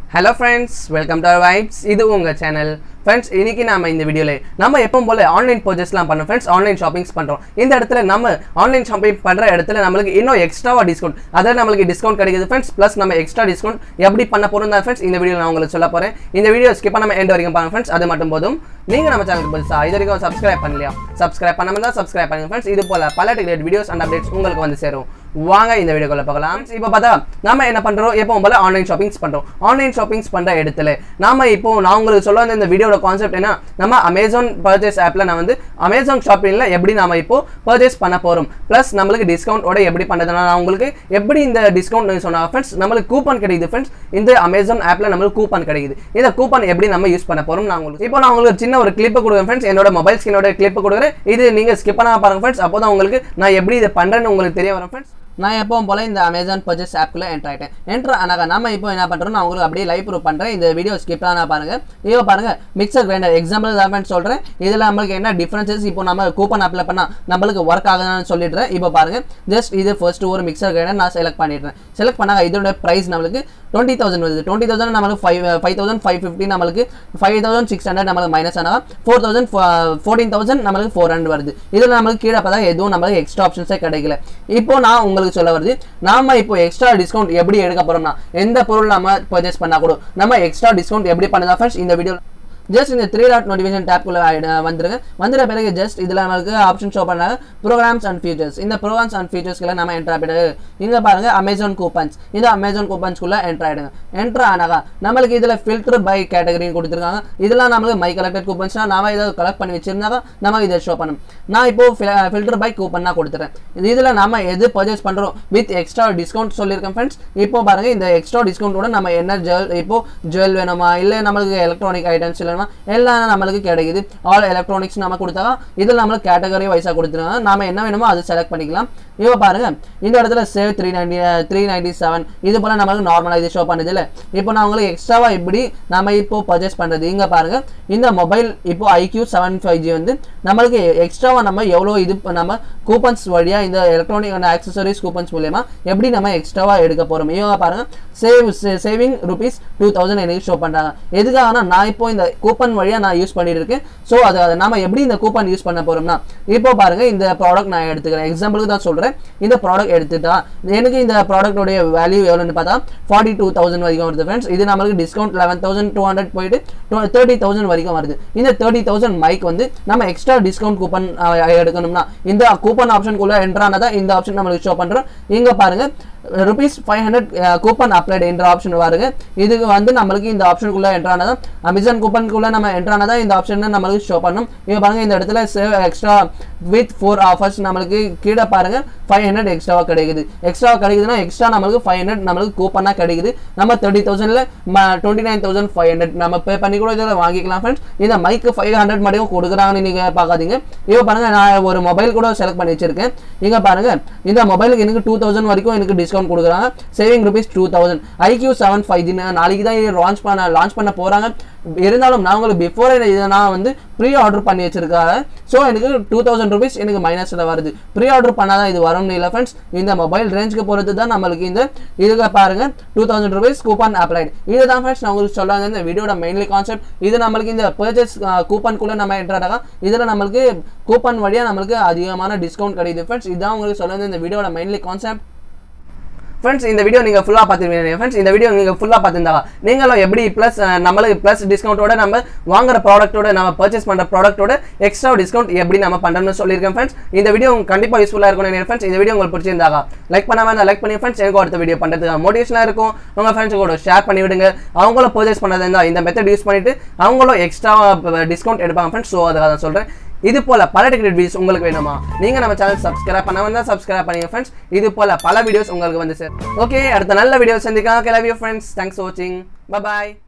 hello friends welcome to vibes இது உங்கள் channel friends இன்னைக்கு நாம இந்த வீடியோவில் நம்ம எப்பவும் போல ஆன்லைன் பர்ச்சேஸ்லாம் பண்ணோம் ஃப்ரெண்ட்ஸ் ஆன்லைன் ஷாப்பிங்ஸ் பண்ணுறோம் இந்த இடத்துல நம்ம ஆன்லைன் ஷாப்பிங் பண்ணுற இடத்துல நம்மளுக்கு இன்னும் எக்ஸ்ட்ராவா டிஸ்கவுண்ட் அதாவது நம்மளுக்கு டிஸ்கவுண்ட் கிடைக்குது ஃப்ரெண்ட்ஸ் ப்ளஸ் நம்ம எக்ஸ்ட்ரா டிஸ்கவுண்ட் எப்படி பண்ண போகிறோம் தான் ஃப்ரெண்ட்ஸ் இந்த வீடியோ நான் உங்களுக்கு சொல்ல போகிறேன் இந்த வீடியோ ஸ்கிப் பண்ணாம எண்ட் வரைக்கும் பாருங்க ஃப்ரெண்ட்ஸ் அது மட்டும் போதும் நீங்கள் நம்ம சேனலுக்கு புதுசா இது வரைக்கும் சப்ஸ்கிரைப் பண்ணலையா சப்ஸ்கிரைப் பண்ணாம தான் சப்ஸ்கிரைப் பண்ணுங்க ஃப்ரெண்ட்ஸ் இது போல பல டிகிரேட் வீடியோஸ் அண்ட் அப்டேட்ஸ் உங்களுக்கு வந்து சேரும் வாங்க இந்த வீடியோக்குள்ள பார்க்கலாம் இப்போ பார்த்தா நம்ம என்ன பண்றோம் எப்பவும் போல ஆன்லைன் ஷாப்பிங்ஸ் பண்றோம் ஆன்லைன் ஷாப்பிங்ஸ் பண்ற இடத்துல நாம இப்போ நான் உங்களுக்கு சொல்ல வந்த இந்த வீடியோட கான்செப்ட் என்ன நம்ம அமேசான் பர்ச்சேஸ் ஆப்ல நான் வந்து அமேசான் ஷாப்பிங்ல எப்படி நாம இப்போ பர்ச்சேஸ் பண்ண போறோம் ப்ளஸ் நம்மளுக்கு டிஸ்கவுண்டோட எப்படி பண்றதுனா நான் உங்களுக்கு எப்படி இந்த டிஸ்கவுண்ட் சொன்னா ஃப்ரெண்ட்ஸ் நம்மளுக்கு கூப்பன் கிடைக்குது ஃப்ரெண்ட்ஸ் இந்த அமேசான் ஆப்ல நம்மளுக்கு கூப்பன் கிடைக்குது இந்த கூப்பன் எப்படி நம்ம யூஸ் பண்ண போறோம் நான் உங்களுக்கு இப்போ நான் உங்களுக்கு சின்ன ஒரு கிளிப் கொடுக்குறேன் ஃப்ரெண்ட்ஸ் என்னோட மொபைல் ஸ்கிரீனோட கிளிப் கொடுக்குறேன் இது நீங்க ஸ்கிப் பண்ணாம பாருங்க ஃப்ரெண்ட்ஸ் அப்போதான் உங்களுக்கு நான் எப்படி இதை பண்றேன்னு உங்களுக்கு தெரிய வரும் ஃப்ரெண்ட்ஸ் நான் எப்பவும் போல இந்த அமேசான் பர்ச்சேஸ் ஆப்குள்ளே என்ட்ரு ஆகிட்டேன் என்ட்ரு ஆனாக்கா நம்ம இப்போ என்ன பண்ணுறோம் நான் உங்களுக்கு அப்படியே லைவ் ப்ரூவ் பண்ணுறேன் இந்த வீடியோ ஸ்கிப் ஆனால் பாருங்க இப்போ பாருங்க மிக்சர் கிரைண்டர் எக்ஸாம்பிள் தான் சொல்கிறேன் இதில் நம்மளுக்கு என்ன டிஃப்ரென்சஸ் இப்போ நம்ம கூப்பன் அப்ளை பண்ணால் நம்மளுக்கு ஒர்க் ஆகுதுன்னு சொல்லிடுறேன் இப்போ பாருங்க ஜஸ்ட் இது ஃபர்ஸ்ட் ஒரு மிக்சர் கிரைண்டர் நான் செலக்ட் பண்ணிடுறேன் செலக்ட் பண்ணாங்க இதோட ப்ரைஸ் நம்மளுக்கு டுவெண்ட்டி தௌசண்ட் வருது டுவெண்ட்டி தௌசண்ட் நம்மளுக்கு five five thousand five fifty நம்மளுக்கு ஃபைவ் தௌசண்ட் சிக்ஸ் ஹண்ட்ரட் நம்மளுக்கு மைனஸ் ஆனால் ஃபோர் தௌசண்ட் ஃபோர்டீன் தௌசண்ட் நம்மளுக்கு ஃபோர் ஹண்ட்ரட் வருது இதில் நம்மளுக்கு கீழே பார்த்தா எதுவும் நம்மளுக்கு எக்ஸ்ட்ரா ஆப்ஷன்ஸே கிடைக்கல இப்போ நான் உங்களுக்கு சொல்ல வருது நாம இப்போ எக்ஸ்ட்ரா டிஸ்கவுண்ட் எப்படி எடுக்க போறோம்னா எந்த பொருள் நம்ம பர்ச்சேஸ் பண்ணா கூட நம்ம எக்ஸ்ட்ரா டிஸ்கவுண்ட் எப்படி பண்ணதா ஃப்ரெண்ட்ஸ் இந்த வீடியோ ஜஸ்ட் இந்த த்ரீ டாட் நோட்டிஃபிகேஷன் டேப்குள்ள வந்துருங்க வந்துட்ட பிறகு ஜஸ்ட் இதில் நம்மளுக்கு ஆப்ஷன் ஷோ பண்ணாங்க ப்ரோக்ராம்ஸ் அண்ட் ஃபீச்சர்ஸ் இந்த ப்ரோக்ராம்ஸ் அண்ட் ஃபீச்சர்ஸ்க்குள்ள நம்ம என்ட்ரு ஆகிடுங்க இங்கே பாருங்க அமேசான் கூப்பன்ஸ் இது அமேசான் கூப்பன்ஸ்குள்ள என்ட்ரு ஆகிடுங்க என்ட்ரு ஆனாக்கா நம்மளுக்கு இதில் ஃபில்டர் பை கேட்டகரின்னு கொடுத்துருக்காங்க இதெல்லாம் நம்மளுக்கு மை கலெக்டட் கூப்பன்ஸ்னா நாம இதை கலெக்ட் பண்ணி வச்சிருந்தாக்கா நம்ம இதை ஷோ பண்ணணும் நான் இப்போ ஃபில்டர் பை கூப்பன் தான் கொடுத்துறேன் இதில் நம்ம எது பர்ச்சேஸ் பண்ணுறோம் வித் எக்ஸ்ட்ரா டிஸ்கவுண்ட் சொல்லியிருக்கேன் ஃப்ரெண்ட்ஸ் இப்போ பாருங்க இந்த எக்ஸ்ட்ரா டிஸ்கவுண்டோட நம்ம என்ன ஜுவல் இப்போ ஜுவல் வேணுமா இல்லை நம்மளுக்கு எலக்ட்ரானிக் ஐட்டம்ஸ் இல்லைனா எல்லாம் நம்மளுக்கு கிடைக்குது ஆல் எலக்ட்ரானிக்ஸ் நம்ம கொடுத்தா இதில் நம்மளுக்கு கேட்டகரி வைஸாக கொடுத்துருக்காங்க நாம என்ன வேணுமோ அதை செலக்ட் பண்ணிக்கலாம் இப்போ பாருங்க இந்த இடத்துல save three ninety three ninety seven இது போல நம்மளுக்கு நார்மலாக இது ஷோ பண்ணுது இல்லை இப்போ நான் உங்களுக்கு எக்ஸ்ட்ராவா இப்படி நம்ம இப்போ பர்ச்சேஸ் பண்ணுறது இங்கே பாருங்க இந்த மொபைல் இப்போ ஐக்யூ செவன் ஃபைவ் ஜி வந்து நம்மளுக்கு எக்ஸ்ட்ராவா நம்ம எவ்வளோ இது நம்ம கூப்பன்ஸ் வழியாக இந்த எலக்ட்ரானிக் அண்ட் ஆக்சசரிஸ் கூப்பன்ஸ் மூலயமா எப்படி நம்ம எக்ஸ்ட்ராவா எடுக்க போகிறோம் இவங்க பாருங்க save saving rupees two thousand எனக்கு ஷோ பண்ணுறாங்க எதுக்காகனா நான் இப்போ இந்த கூப்பன் வழியாக நான் யூஸ் பண்ணிட்டு இருக்கேன் ஸோ அது அதை நம்ம எப்படி இந்த கூப்பன் யூஸ் பண்ண போகிறோம்னா இப்போ பாருங்க இந்த ப்ராடக்ட் நான் எடுத்துக்கிறேன் எக்ஸாம்பிளுக்கு தான் சொல்கிறேன் இந்த ப்ராடக்ட் எடுத்துட்டா எனக்கு இந்த ப்ராடக்டோடைய வேல்யூ எவ்வளோன்னு பார்த்தா ஃபார்ட்டி டூ தௌசண்ட் வரைக்கும் வருது ஃப்ரெண்ட்ஸ் இது நம்மளுக்கு discount eleven thousand two hundred போயிட்டு தேர்ட்டி தௌசண்ட் வரைக்கும் வருது இந்த தேர்ட்டி தௌசண்ட் மைக் வந்து நம்ம எக்ஸ்ட்ரா டிஸ்கவுண்ட் கூப்பன் எடுக்கணும்னா இந்த கூப்பன் ஆப்ஷனுக்குள்ள என்ட்ரானதா இந்த ஆப்ஷன் நம்மளுக்கு ஷோ பண்ணுறோம் இங்கே பாருங்க rupees five hundred coupon applied என்ற ஆப்ஷன் வருங்க இதுக்கு வந்து நம்மளுக்கு இந்த ஆப்ஷனுக்குள்ள என்ட்ரானதா அமேசான் கூப்பனுக்குள்ள நம்ம என்ட்ரானதா இந்த ஆப்ஷன் நம்மளுக்கு ஷோ பண்ணும் இங்கே பாருங்க இந்த இடத்துல save extra with four offers நம்மளுக்கு கீழே பாருங்க ஃபைவ் ஹண்ட்ரட் எக்ஸ்ட்ராவா கிடைக்குது எக்ஸ்ட்ரா கிடைக்குதுன்னா எக்ஸ்ட்ரா நம்மளுக்கு ஃபைவ் ஹண்ட்ரட் நம்மளுக்கு கூப்பனாக கிடைக்குது நம்ம தேர்ட்டி தௌசண்ட்ல twenty nine thousand five hundred நம்ம பே பண்ணி கூட இதில் வாங்கிக்கலாம் ஃப்ரெண்ட்ஸ் இந்த மைக்கு ஃபைவ் ஹண்ட்ரட் மட்டும் கொடுக்குறாங்கன்னு நீங்கள் பார்க்காதீங்க இப்போ பாருங்க நான் ஒரு மொபைல் கூட செலக்ட் பண்ணி வச்சிருக்கேன் இங்கே பாருங்க இந்த மொபைலுக்கு எனக்கு டூ தௌசண்ட் வரைக்கும் எனக்கு டிஸ்கவுண்ட் கொடுக்குறாங்க saving rupees two thousand iQOO seven five G நாளைக்கு தான் இது லான்ச் பண்ண லான்ச் பண்ண போகிறாங்க இருந்தாலும் நான் உங்களுக்கு பிஃபோர் இதை நான் வந்து ப்ரீ ஆர்டர் பண்ணி வச்சிருக்காங்க ஸோ எனக்கு டூ தௌசண்ட் ருபீஸ் எனக்கு மைனஸில் வருது ப்ரீ ஆர்டர் பண்ணாதான் இது வரும்னு இல்லை ஃப்ரெண்ட்ஸ் இந்த மொபைல் ரேஞ்சுக்கு பொறுத்து தான் நம்மளுக்கு இந்த இதுக்கு பாருங்க two thousand rupees coupon applied இதுதான் ஃப்ரெண்ட்ஸ் நான் உங்களுக்கு சொல்லாத இந்த வீடியோட மெயின்லி கான்செப்ட் இது நம்மளுக்கு இந்த பர்ச்சேஸ் கூப்பனுக்குள்ளே நம்ம என்ட்ராடாக இதில் நம்மளுக்கு கூப்பன் வழியாக நம்மளுக்கு அதிகமான டிஸ்கவுண்ட் கிடைக்குது ஃப்ரெண்ட்ஸ் இதுதான் உங்களுக்கு சொல்லுறது இந்த வீடியோட மெயின்லி கான்செப்ட் ஃப்ரெண்ட்ஸ் இந்த வீடியோ நீங்கள் ஃபுல்லாக பார்த்துருவீங்க ஃப்ரெண்ட்ஸ் இந்த வீடியோ நீங்கள் ஃபுல்லாக பார்த்துருந்தா நீங்களும் எப்படி ப்ளஸ் நம்மளுக்கு ப்ளஸ் டிஸ்கவுண்ட்டோட நம்ம வாங்குற ப்ராடக்ட்டோட நம்ம பர்ச்சேஸ் பண்ணுற ப்ராடக்ட்டோட எக்ஸ்ட்ரா டிஸ்கவுண்ட் எப்படி நம்ம பண்ணுறோம்னு சொல்லியிருக்கேன் ஃப்ரெண்ட்ஸ் இந்த வீடியோ உங்களுக்கு கண்டிப்பாக யூஸ்ஃபுல்லாக இருக்கும் நினைக்கிறேன் ஃப்ரெண்ட்ஸ் இந்த வீடியோ உங்களுக்கு பிடிச்சிருந்தாங்க லைக் பண்ணாமல் இருந்தால் லைக் பண்ணி ஃப்ரெண்ட்ஸ் எனக்கு அடுத்த வீடியோ பண்ணுறதுக்கு மோட்டிவேஷனாக இருக்கும் உங்கள் ஃப்ரெண்ட்ஸ் கூட ஷேர் பண்ணி விடுங்க அவங்களும் பர்ச்சேஸ் பண்ணது இருந்தால் இந்த மெத்தட் யூஸ் பண்ணிட்டு அவங்களும் எக்ஸ்ட்ரா டிஸ்கவுண்ட் எடுப்பாங்க ஃப்ரெண்ட்ஸ் ஸோ அதுக்காக தான் சொல்கிறேன் இது போல பல டிக்கெட் வீடியோஸ் உங்களுக்கு வேணுமா நீங்க நம்ம சேனல் சப்ஸ்கிரைப் பண்ண வந்தா சப்ஸ்கிரைப் பண்ணுங்க ஃப்ரெண்ட்ஸ் இது போல பல வீடியோஸ் உங்களுக்கு வந்து சார் ஓகே அடுத்த நல்ல வீடியோ சந்திக்கலாம் okay love you friends thanks for வாட்சிங் பை